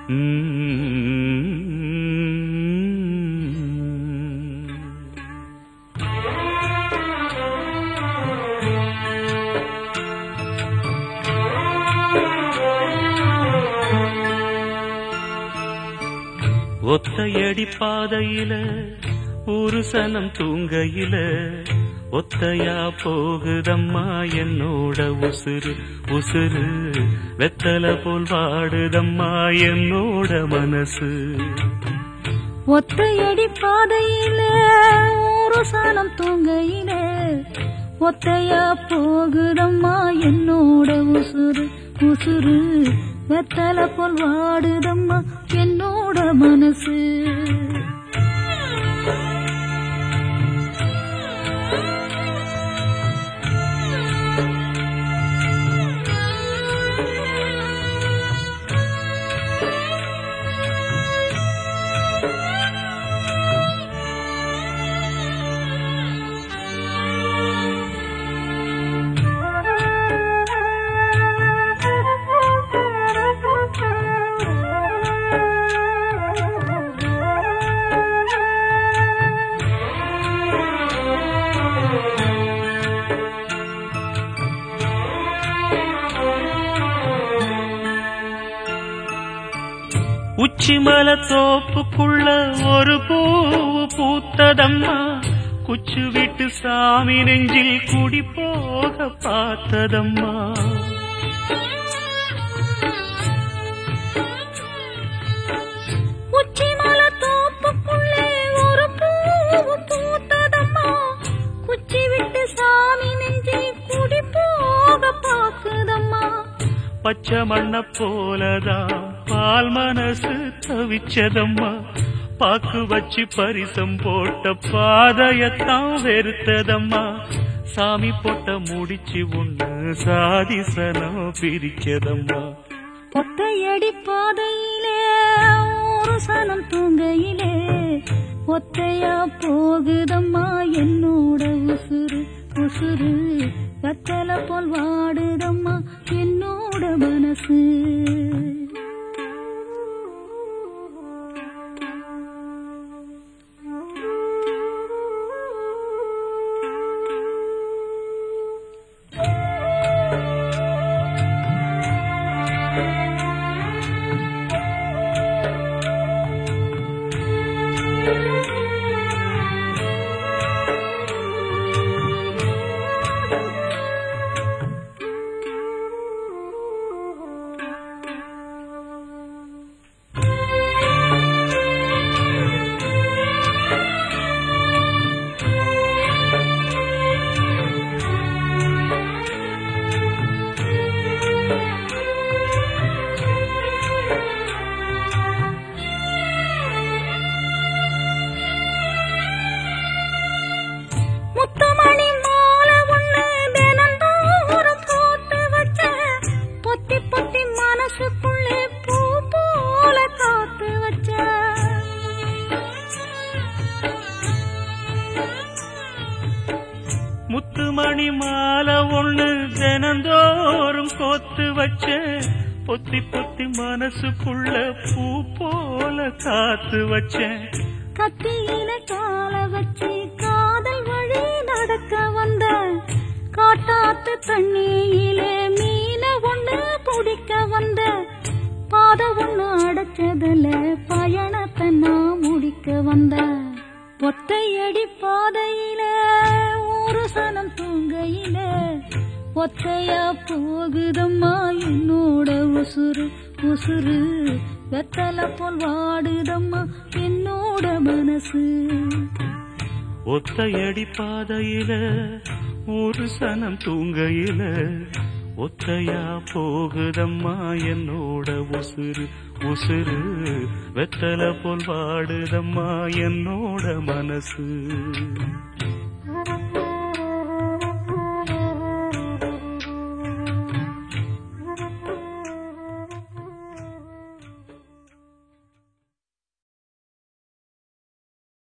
ம். ஒத்தையடி பாதையில ஒரு சனம் தூங்கையில ஒத்தையா போகுதம்மா என்னோட உசுறு உசுறு வெத்தல போல் வாடுதம்மா என்னோட மனசு ஒத்தையடி பாதையில ஒரு சாணம் தூங்கையில ஒத்தையா போகுதம்மா என்னோட உசுறு உசுறு வெத்தல போல் வாடுதம்மா என்னோட மனசு உச்சிமல தோப்புக்குள்ள ஒரு பூவு பூத்ததம்மா குச்சு விட்டு சாமி நெஞ்சில் குடி போக பார்த்ததம்மா உச்சிமல தோப்புக்குள்ளே ஒரு பூவு பூத்ததம்மா குச்சி விட்டு சாமி நெஞ்சே குடி போக பாக்குதம்மா பச்சை மண்ண போலதான் பால் மனசு தவிச்சதம்மா பாக்கு வச்சு பரிசம் போட்ட பாதையத்தான் வெறுத்ததம்மா சாமி போட்ட முடிச்சு ஒண்ணு சாதிசனம் பிரிச்சதம்மா ஒத்தையடி பாதையிலே ஒரு சனம் தூங்கையிலே ஒத்தையா போகுதம்மா என்னோட உசுறு உசுறு கத்தல போல் வாடுதம்மா என்னோட மனசு முத்துமணி மாலை ஒண்ணு தினந்தோறும் போட்டு வச்ச பொத்தி பொத்தி மனசுக்குள்ளே பூ போல காத்து வச்ச முத்துமணி மாலை ஒண்ணு தினந்தோறும் கோத்து வச்ச பொத்தி பொத்தி மனசுக்குள்ள பூ போல காத்து வச்சேன் கத்தியில கால வச்சு காதல் வழி நடக்க வந்த காட்டாத்து தண்ணியிலே மீன ஒண்ணு பிடிக்க வந்த பாத ஒண்ணு அடைச்சதுல பயணத்தை நான் முடிக்க வந்த ஒத்தையடி பாதையில ஒரு சனம் தூங்கையில ஒத்தையா போகுதம்மா என்னோட உசுறு உசுறு வெத்தல போல் வாடுதம்மா என்னோட மனசு ஒத்தையடி பாதையில ஒரு சனம் தூங்கையில ஒத்தையா போகுதம்மா என்னோட உசுறு உசுறு வெத்தல போல் வாடுதம்மா என்னோட மனசு